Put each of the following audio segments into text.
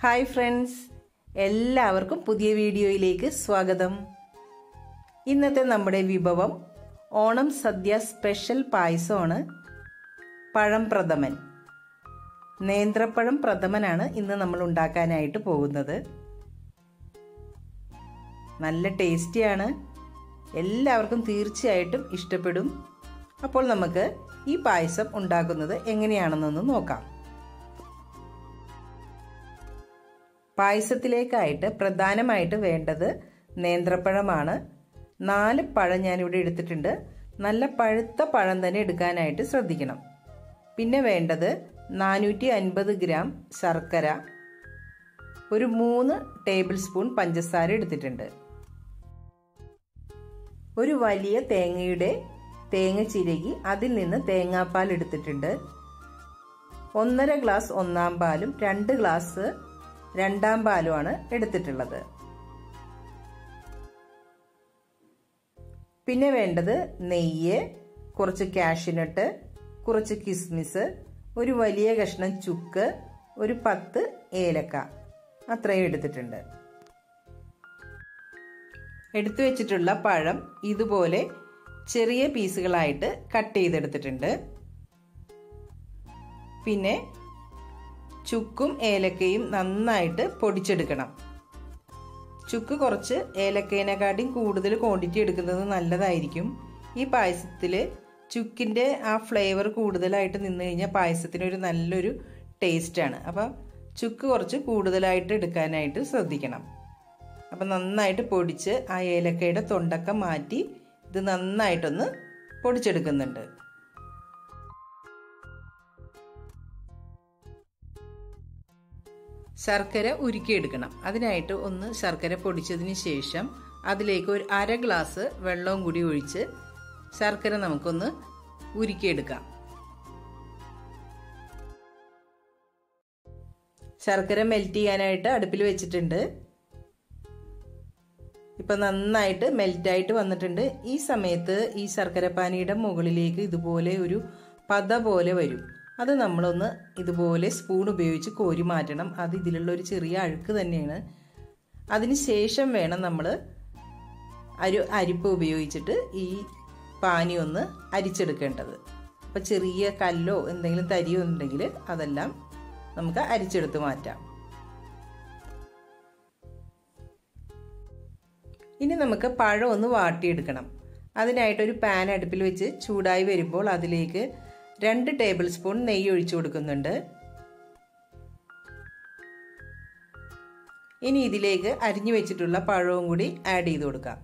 hi friends എല്ലാവർക്കും പുതിയ വീഡിയോയിലേക്ക് സ്വാഗതം ഇന്നത്തെ നമ്മുടെ വിഭവം ഓണം സദ്യ സ്പെഷ്യൽ പായസമാണ് പഴം പ്രഥമൻ നേന്ത്രപ്പഴം പ്രഥമനാണ് ഇന്ന് നമ്മൾ ഉണ്ടാക്കാനായിട്ട് പോകുന്നത് നല്ല ടേസ്റ്റിയാണ് എല്ലാവർക്കും തീർച്ചയായിട്ടും ഇഷ്ടപ്പെടും അപ്പോൾ നമുക്ക് ഈ പായസം ഉണ്ടാക്കുന്നത് എങ്ങനെയാണെന്നൊന്ന് നോക്കാം പായസത്തിലേക്കായിട്ട് പ്രധാനമായിട്ട് വേണ്ടത് നേന്ത്രപ്പഴമാണ് നാല് പഴം ഞാനിവിടെ എടുത്തിട്ടുണ്ട് നല്ല പഴുത്ത പഴം തന്നെ എടുക്കാനായിട്ട് ശ്രദ്ധിക്കണം പിന്നെ വേണ്ടത് നാനൂറ്റി അൻപത് ഗ്രാം ശർക്കര ഒരു മൂന്ന് ടേബിൾ സ്പൂൺ പഞ്ചസാര എടുത്തിട്ടുണ്ട് ഒരു വലിയ തേങ്ങയുടെ തേങ്ങ ചിരകി അതിൽ നിന്ന് തേങ്ങാപ്പാൽ എടുത്തിട്ടുണ്ട് ഒന്നര ഗ്ലാസ് ഒന്നാം പാലും രണ്ട് ഗ്ലാസ് രണ്ടാം പാലുമാണ് എടുത്തിട്ടുള്ളത് പിന്നെ വേണ്ടത് നെയ്യ് കുറച്ച് കാഷ്യൂനട്ട് കുറച്ച് കിസ്മിസ് ഒരു വലിയ കഷ്ണം ചുക്ക് ഒരു പത്ത് ഏലക്ക അത്രയും എടുത്തിട്ടുണ്ട് എടുത്തു വെച്ചിട്ടുള്ള പഴം ഇതുപോലെ ചെറിയ പീസുകളായിട്ട് കട്ട് ചെയ്തെടുത്തിട്ടുണ്ട് പിന്നെ ചുക്കും ഏലക്കയും നന്നായിട്ട് പൊടിച്ചെടുക്കണം ചുക്ക് കുറച്ച് ഏലക്കേനെക്കാട്ടിയും കൂടുതൽ ക്വാണ്ടിറ്റി എടുക്കുന്നത് നല്ലതായിരിക്കും ഈ പായസത്തിൽ ചുക്കിൻ്റെ ആ ഫ്ലേവർ കൂടുതലായിട്ട് നിന്ന് കഴിഞ്ഞാൽ പായസത്തിന് ഒരു നല്ലൊരു ടേസ്റ്റാണ് അപ്പം ചുക്ക് കുറച്ച് കൂടുതലായിട്ട് എടുക്കാനായിട്ട് ശ്രദ്ധിക്കണം അപ്പം നന്നായിട്ട് പൊടിച്ച് ആ ഏലക്കയുടെ തൊണ്ടക്ക മാറ്റി ഇത് നന്നായിട്ടൊന്ന് പൊടിച്ചെടുക്കുന്നുണ്ട് ശർക്കര ഉരുക്കിയെടുക്കണം അതിനായിട്ട് ഒന്ന് ശർക്കര പൊടിച്ചതിന് ശേഷം അതിലേക്ക് ഒരു അര ഗ്ലാസ് വെള്ളവും കൂടി ഒഴിച്ച് ശർക്കര നമുക്കൊന്ന് ഉരുക്കിയെടുക്കാം ശർക്കര മെൽറ്റ് ചെയ്യാനായിട്ട് അടുപ്പിൽ വെച്ചിട്ടുണ്ട് ഇപ്പം നന്നായിട്ട് മെൽറ്റായിട്ട് വന്നിട്ടുണ്ട് ഈ സമയത്ത് ഈ ശർക്കര പാനിയുടെ മുകളിലേക്ക് ഇതുപോലെ ഒരു പത പോലെ വരും അത് നമ്മളൊന്ന് ഇതുപോലെ സ്പൂൺ ഉപയോഗിച്ച് കോരി മാറ്റണം അത് ഇതിലുള്ള ഒരു ചെറിയ അഴുക്ക് തന്നെയാണ് അതിന് ശേഷം വേണം നമ്മൾ അരി അരിപ്പ് ഉപയോഗിച്ചിട്ട് ഈ പാനി ഒന്ന് അരിച്ചെടുക്കേണ്ടത് അപ്പം ചെറിയ കല്ലോ എന്തെങ്കിലും തരിയോ ഉണ്ടെങ്കിൽ അതെല്ലാം നമുക്ക് അരിച്ചെടുത്ത് മാറ്റാം ഇനി നമുക്ക് പഴം ഒന്ന് വാട്ടിയെടുക്കണം അതിനായിട്ടൊരു പാൻ അടുപ്പിൽ വെച്ച് ചൂടായി വരുമ്പോൾ അതിലേക്ക് രണ്ട് ടേബിൾ സ്പൂൺ നെയ്യ് ഒഴിച്ചു കൊടുക്കുന്നുണ്ട് ഇനി ഇതിലേക്ക് അരിഞ്ഞു വെച്ചിട്ടുള്ള പഴവും കൂടി ആഡ് ചെയ്ത് കൊടുക്കാം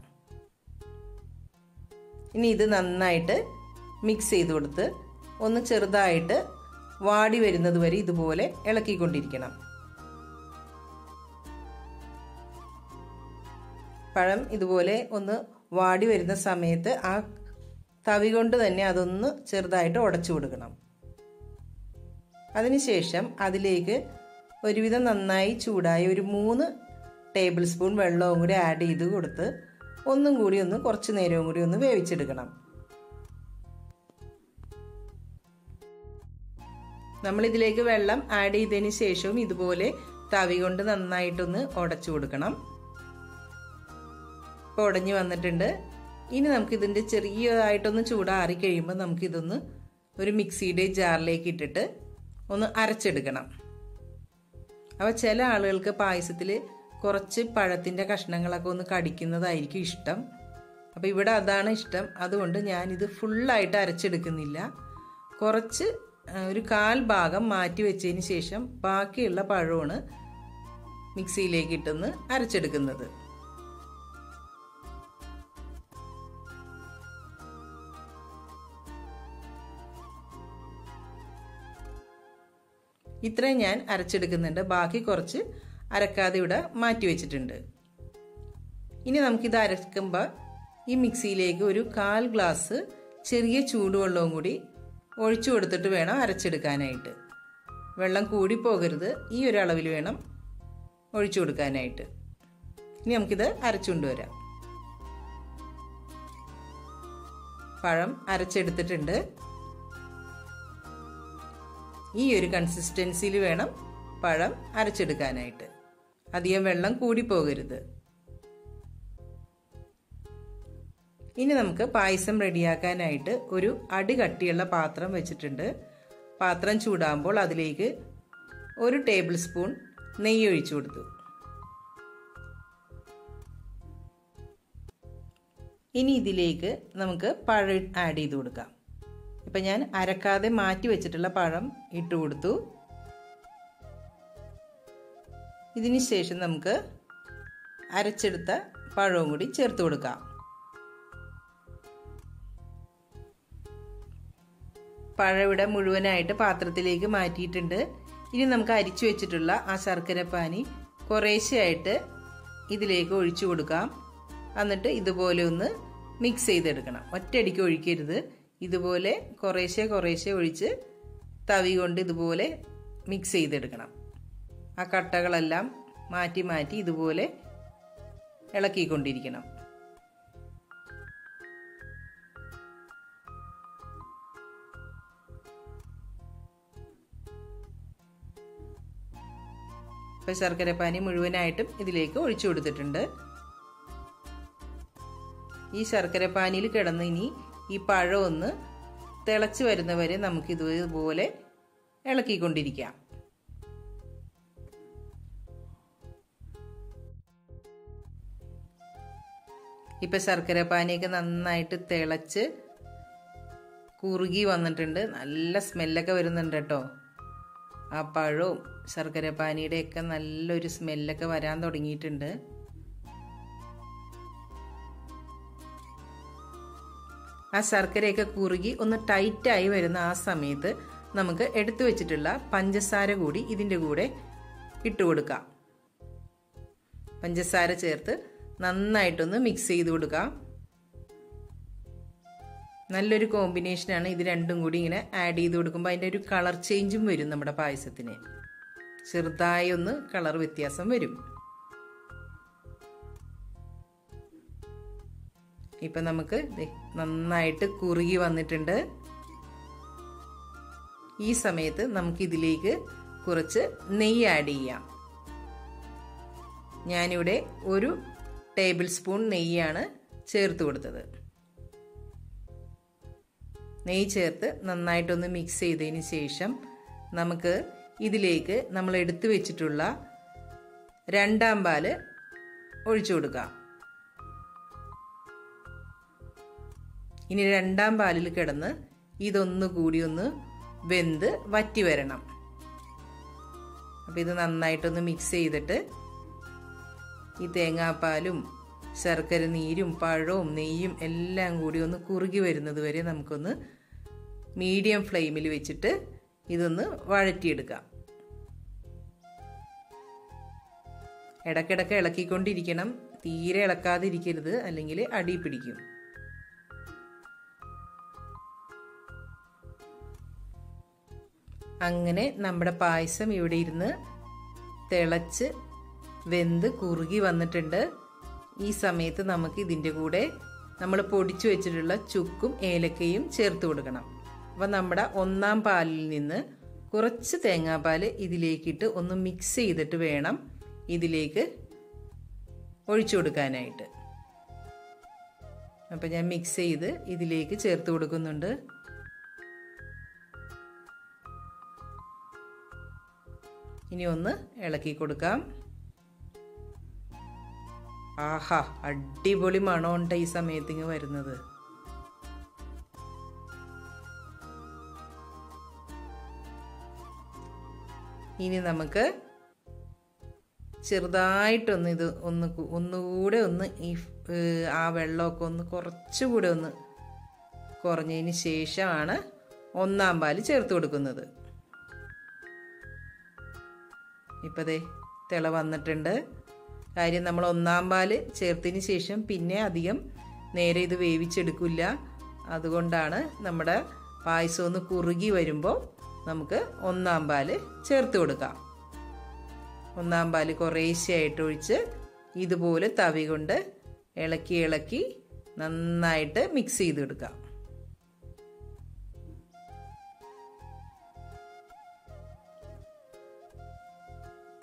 ഇനി ഇത് നന്നായിട്ട് മിക്സ് ചെയ്ത് കൊടുത്ത് ഒന്ന് ചെറുതായിട്ട് വാടി വരുന്നത് വരെ ഇതുപോലെ ഇളക്കിക്കൊണ്ടിരിക്കണം പഴം ഇതുപോലെ ഒന്ന് വാടി വരുന്ന സമയത്ത് ആ തവി കൊണ്ട് തന്നെ അതൊന്ന് ചെറുതായിട്ട് ഉടച്ചു കൊടുക്കണം അതിനുശേഷം അതിലേക്ക് ഒരുവിധം നന്നായി ചൂടായ ഒരു മൂന്ന് ടേബിൾ സ്പൂൺ വെള്ളവും കൂടി ആഡ് ചെയ്ത് കൊടുത്ത് ഒന്നും കൂടി ഒന്ന് കുറച്ച് നേരവും കൂടി ഒന്ന് വേവിച്ചെടുക്കണം നമ്മൾ ഇതിലേക്ക് വെള്ളം ആഡ് ചെയ്തതിന് ശേഷവും ഇതുപോലെ തവി കൊണ്ട് നന്നായിട്ടൊന്ന് ഉടച്ചു കൊടുക്കണം ഇപ്പോൾ ഉടഞ്ഞു വന്നിട്ടുണ്ട് ഇനി നമുക്ക് ഇതിൻ്റെ ചെറിയതായിട്ടൊന്ന് ചൂടാറി കഴിയുമ്പോൾ നമുക്കിതൊന്ന് ഒരു മിക്സിയുടെ ജാറിലേക്ക് ഇട്ടിട്ട് ഒന്ന് അരച്ചെടുക്കണം അപ്പോൾ ചില ആളുകൾക്ക് പായസത്തിൽ കുറച്ച് പഴത്തിൻ്റെ കഷ്ണങ്ങളൊക്കെ ഒന്ന് കടിക്കുന്നതായിരിക്കും ഇഷ്ടം അപ്പോൾ ഇവിടെ അതാണ് ഇഷ്ടം അതുകൊണ്ട് ഞാനിത് ഫുള്ളായിട്ട് അരച്ചെടുക്കുന്നില്ല കുറച്ച് ഒരു കാൽ ഭാഗം മാറ്റി വെച്ചതിന് ശേഷം ബാക്കിയുള്ള പഴമാണ് മിക്സിയിലേക്ക് ഇട്ടൊന്ന് അരച്ചെടുക്കുന്നത് ഇത്രയും ഞാൻ അരച്ചെടുക്കുന്നുണ്ട് ബാക്കി കുറച്ച് അരക്കാതെ ഇവിടെ മാറ്റി വെച്ചിട്ടുണ്ട് ഇനി നമുക്കിത് അരക്കുമ്പോൾ ഈ മിക്സിയിലേക്ക് ഒരു കാൽ ഗ്ലാസ് ചെറിയ ചൂടുവെള്ളവും കൂടി ഒഴിച്ചു കൊടുത്തിട്ട് വേണം അരച്ചെടുക്കാനായിട്ട് വെള്ളം കൂടി പോകരുത് ഈ ഒരു അളവിൽ വേണം ഒഴിച്ചു കൊടുക്കാനായിട്ട് ഇനി നമുക്കിത് അരച്ചുകൊണ്ടുവരാം പഴം അരച്ചെടുത്തിട്ടുണ്ട് ഈ ഒരു കൺസിസ്റ്റൻസിയിൽ വേണം പഴം അരച്ചെടുക്കാനായിട്ട് അധികം വെള്ളം കൂടിപ്പോകരുത് ഇനി നമുക്ക് പായസം റെഡിയാക്കാനായിട്ട് ഒരു അടി കട്ടിയുള്ള പാത്രം വെച്ചിട്ടുണ്ട് പാത്രം ചൂടാകുമ്പോൾ അതിലേക്ക് ഒരു ടേബിൾ സ്പൂൺ നെയ്യ് ഒഴിച്ചു കൊടുത്തു ഇനി ഇതിലേക്ക് നമുക്ക് പഴം ആഡ് ചെയ്ത് കൊടുക്കാം ഇപ്പം ഞാൻ അരക്കാതെ മാറ്റി വെച്ചിട്ടുള്ള പഴം ഇട്ട് കൊടുത്തു ഇതിന് ശേഷം നമുക്ക് അരച്ചെടുത്ത പഴവും കൂടി ചേർത്ത് കൊടുക്കാം പഴം ഇവിടെ മുഴുവനായിട്ട് പാത്രത്തിലേക്ക് മാറ്റിയിട്ടുണ്ട് ഇനി നമുക്ക് അരിച്ചു വെച്ചിട്ടുള്ള ആ ശർക്കര പാനി കുറേശ്ശെയായിട്ട് ഇതിലേക്ക് ഒഴിച്ചു കൊടുക്കാം എന്നിട്ട് ഇതുപോലെ ഒന്ന് മിക്സ് ചെയ്തെടുക്കണം ഒറ്റയടിക്ക് ഒഴിക്കരുത് ഇതുപോലെ കുറേശ്ശെ കുറേശ്ശെ ഒഴിച്ച് തവി കൊണ്ട് ഇതുപോലെ മിക്സ് ചെയ്തെടുക്കണം ആ കട്ടകളെല്ലാം മാറ്റി മാറ്റി ഇതുപോലെ ഇളക്കിക്കൊണ്ടിരിക്കണം ഇപ്പം ശർക്കരപ്പാനി മുഴുവനായിട്ടും ഇതിലേക്ക് ഒഴിച്ചു കൊടുത്തിട്ടുണ്ട് ഈ ശർക്കരപ്പാനിയിൽ കിടന്ന് ഇനി ഈ പഴം ഒന്ന് തിളച്ച് വരുന്നവരെ നമുക്ക് ഇതുപോലെ ഇളക്കിക്കൊണ്ടിരിക്കാം ഇപ്പൊ ശർക്കരപ്പാനിയൊക്കെ നന്നായിട്ട് തിളച്ച് കുറുകി വന്നിട്ടുണ്ട് നല്ല സ്മെല്ലൊക്കെ വരുന്നുണ്ട് കേട്ടോ ആ പഴവും ശർക്കരപ്പാനിയുടെയൊക്കെ നല്ലൊരു സ്മെല്ലൊക്കെ വരാൻ തുടങ്ങിയിട്ടുണ്ട് ആ ശർക്കരയൊക്കെ കുറുകി ഒന്ന് ടൈറ്റായി വരുന്ന ആ സമയത്ത് നമുക്ക് എടുത്തു വെച്ചിട്ടുള്ള പഞ്ചസാര കൂടി ഇതിൻ്റെ കൂടെ ഇട്ട് കൊടുക്കാം പഞ്ചസാര ചേർത്ത് നന്നായിട്ടൊന്ന് മിക്സ് ചെയ്ത് കൊടുക്കാം നല്ലൊരു കോമ്പിനേഷനാണ് ഇത് രണ്ടും കൂടി ഇങ്ങനെ ആഡ് ചെയ്ത് കൊടുക്കുമ്പോൾ അതിൻ്റെ ഒരു കളർ ചേഞ്ചും വരും നമ്മുടെ പായസത്തിന് ചെറുതായി ഒന്ന് കളർ വ്യത്യാസം വരും ഇപ്പം നമുക്ക് നന്നായിട്ട് കുറുകി വന്നിട്ടുണ്ട് ഈ സമയത്ത് നമുക്ക് ഇതിലേക്ക് കുറച്ച് നെയ്യ് ആഡ് ചെയ്യാം ഞാനിവിടെ ഒരു ടേബിൾ സ്പൂൺ നെയ്യാണ് ചേർത്ത് കൊടുത്തത് നെയ്യ് ചേർത്ത് നന്നായിട്ടൊന്ന് മിക്സ് ചെയ്തതിന് ശേഷം നമുക്ക് ഇതിലേക്ക് നമ്മൾ എടുത്തു വെച്ചിട്ടുള്ള രണ്ടാം പാല് ഒഴിച്ചു കൊടുക്കാം ഇനി രണ്ടാം പാലിൽ കിടന്ന് ഇതൊന്നു കൂടി ഒന്ന് വെന്ത് വറ്റി വരണം അപ്പോൾ ഇത് നന്നായിട്ടൊന്ന് മിക്സ് ചെയ്തിട്ട് ഈ തേങ്ങാപ്പാലും ശർക്കര നീരും പഴവും നെയ്യും എല്ലാം കൂടി ഒന്ന് കുറുകി വരുന്നത് വരെ നമുക്കൊന്ന് മീഡിയം ഫ്ലെയിമിൽ വെച്ചിട്ട് ഇതൊന്ന് വഴറ്റിയെടുക്കാം ഇടയ്ക്കിടയ്ക്ക് ഇളക്കിക്കൊണ്ടിരിക്കണം തീരെ ഇളക്കാതിരിക്കരുത് അല്ലെങ്കിൽ അടി പിടിക്കും അങ്ങനെ നമ്മുടെ പായസം ഇവിടെ ഇരുന്ന് തിളച്ച് വെന്ത് കുറുകി വന്നിട്ടുണ്ട് ഈ സമയത്ത് നമുക്ക് ഇതിൻ്റെ കൂടെ നമ്മൾ പൊടിച്ചു വെച്ചിട്ടുള്ള ചുക്കും ഏലക്കയും ചേർത്ത് കൊടുക്കണം അപ്പം നമ്മുടെ ഒന്നാം പാലിൽ നിന്ന് കുറച്ച് തേങ്ങാപ്പാൽ ഇതിലേക്കിട്ട് ഒന്ന് മിക്സ് ചെയ്തിട്ട് വേണം ഇതിലേക്ക് ഒഴിച്ചു കൊടുക്കാനായിട്ട് അപ്പം ഞാൻ മിക്സ് ചെയ്ത് ഇതിലേക്ക് ചേർത്ത് കൊടുക്കുന്നുണ്ട് ഇനി ഒന്ന് ഇളക്കി കൊടുക്കാം ആഹാ അടിപൊളി മണമുണ്ട് ഈ സമയത്തിങ്ങ് വരുന്നത് ഇനി നമുക്ക് ചെറുതായിട്ടൊന്ന് ഇത് ഒന്ന് ഒന്നുകൂടെ ഒന്ന് ഈ ആ വെള്ളമൊക്കെ ഒന്ന് കുറച്ചുകൂടെ ഒന്ന് കുറഞ്ഞതിന് ശേഷമാണ് ഒന്നാം പാല് ചേർത്ത് കൊടുക്കുന്നത് ഇപ്പം ദേ തിള വന്നിട്ടുണ്ട് കാര്യം നമ്മൾ ഒന്നാം പാല് ചേർത്തതിന് ശേഷം പിന്നെ അധികം നേരെ ഇത് വേവിച്ചെടുക്കില്ല അതുകൊണ്ടാണ് നമ്മുടെ പായസം ഒന്ന് കുറുകി വരുമ്പോൾ നമുക്ക് ഒന്നാം പാല് ചേർത്ത് കൊടുക്കാം ഒന്നാം പാല് കുറേശ്ശെയായിട്ട് ഒഴിച്ച് ഇതുപോലെ തവി കൊണ്ട് ഇളക്കി ഇളക്കി നന്നായിട്ട് മിക്സ് ചെയ്ത് കൊടുക്കാം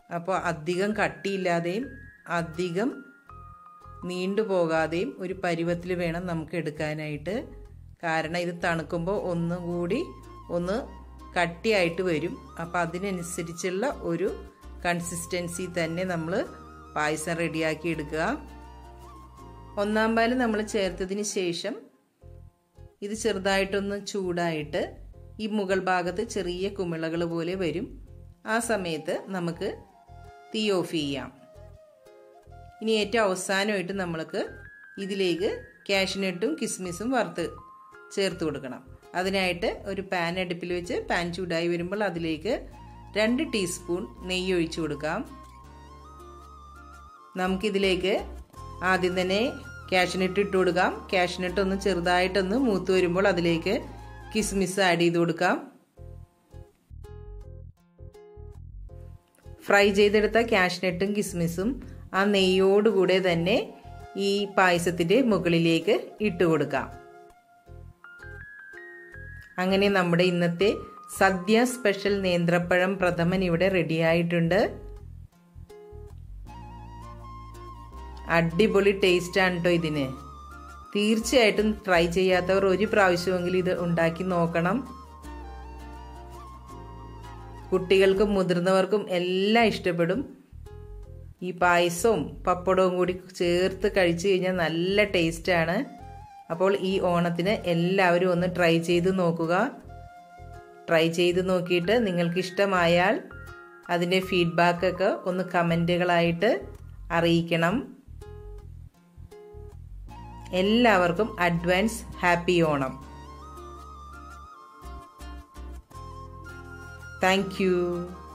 അപ്പോൾ അധികം കട്ടിയില്ലാതെയും അധികം നീണ്ടു പോകാതെയും ഒരു പരുവത്തിൽ വേണം നമുക്ക് എടുക്കാനായിട്ട് കാരണം ഇത് തണുക്കുമ്പോൾ ഒന്നും കൂടി ഒന്ന് കട്ടിയായിട്ട് വരും അപ്പോൾ അതിനനുസരിച്ചുള്ള ഒരു കൺസിസ്റ്റൻസി തന്നെ നമ്മൾ പായസം റെഡിയാക്കി എടുക്കുക ഒന്നാം പാല് നമ്മൾ ചേർത്തതിന് ശേഷം ഇത് ചെറുതായിട്ടൊന്ന് ചൂടായിട്ട് ഈ മുകൾ ഭാഗത്ത് ചെറിയ കുമിളകൾ പോലെ വരും ആ സമയത്ത് നമുക്ക് തീ ഓഫ് ചെയ്യാം ഇനി ഏറ്റവും അവസാനമായിട്ട് നമ്മൾക്ക് ഇതിലേക്ക് കാഷ്നട്ടും കിസ്മിസും വറുത്ത് ചേർത്ത് കൊടുക്കണം അതിനായിട്ട് ഒരു പാൻ അടുപ്പിൽ വെച്ച് പാൻ ചൂടായി വരുമ്പോൾ അതിലേക്ക് രണ്ട് ടീസ്പൂൺ നെയ്യ് ഒഴിച്ചു കൊടുക്കാം നമുക്കിതിലേക്ക് ആദ്യം തന്നെ കാഷ്നട്ട് ഇട്ട് കൊടുക്കാം കാഷ്നട്ട് ഒന്ന് ചെറുതായിട്ടൊന്ന് മൂത്ത് വരുമ്പോൾ അതിലേക്ക് കിസ്മിസ് ആഡ് ചെയ്ത് കൊടുക്കാം ഫ്രൈ ചെയ്തെടുത്ത കാഷ്നട്ടും കിസ്മിസും ആ നെയ്യോടുകൂടെ തന്നെ ഈ പായസത്തിൻ്റെ മുകളിലേക്ക് ഇട്ട് കൊടുക്കാം അങ്ങനെ നമ്മുടെ ഇന്നത്തെ സദ്യ സ്പെഷ്യൽ നേന്ത്രപ്പഴം പ്രഥമൻ ഇവിടെ റെഡിയായിട്ടുണ്ട് അടിപൊളി ടേസ്റ്റ് ആണ് കേട്ടോ ഇതിന് തീർച്ചയായിട്ടും ട്രൈ ചെയ്യാത്തവർ ഒരു പ്രാവശ്യമെങ്കിലും ഇത് ഉണ്ടാക്കി നോക്കണം കുട്ടികൾക്കും മുതിർന്നവർക്കും എല്ലാം ഇഷ്ടപ്പെടും ഈ പായസവും പപ്പടവും കൂടി ചേർത്ത് കഴിച്ചു കഴിഞ്ഞാൽ നല്ല ടേസ്റ്റാണ് അപ്പോൾ ഈ ഓണത്തിന് എല്ലാവരും ഒന്ന് ട്രൈ ചെയ്ത് നോക്കുക ട്രൈ ചെയ്ത് നോക്കിയിട്ട് നിങ്ങൾക്ക് ഇഷ്ടമായാൽ അതിൻ്റെ ഫീഡ്ബാക്കൊക്കെ ഒന്ന് കമൻറ്റുകളായിട്ട് അറിയിക്കണം എല്ലാവർക്കും അഡ്വാൻസ് ഹാപ്പി ഓണം താങ്ക്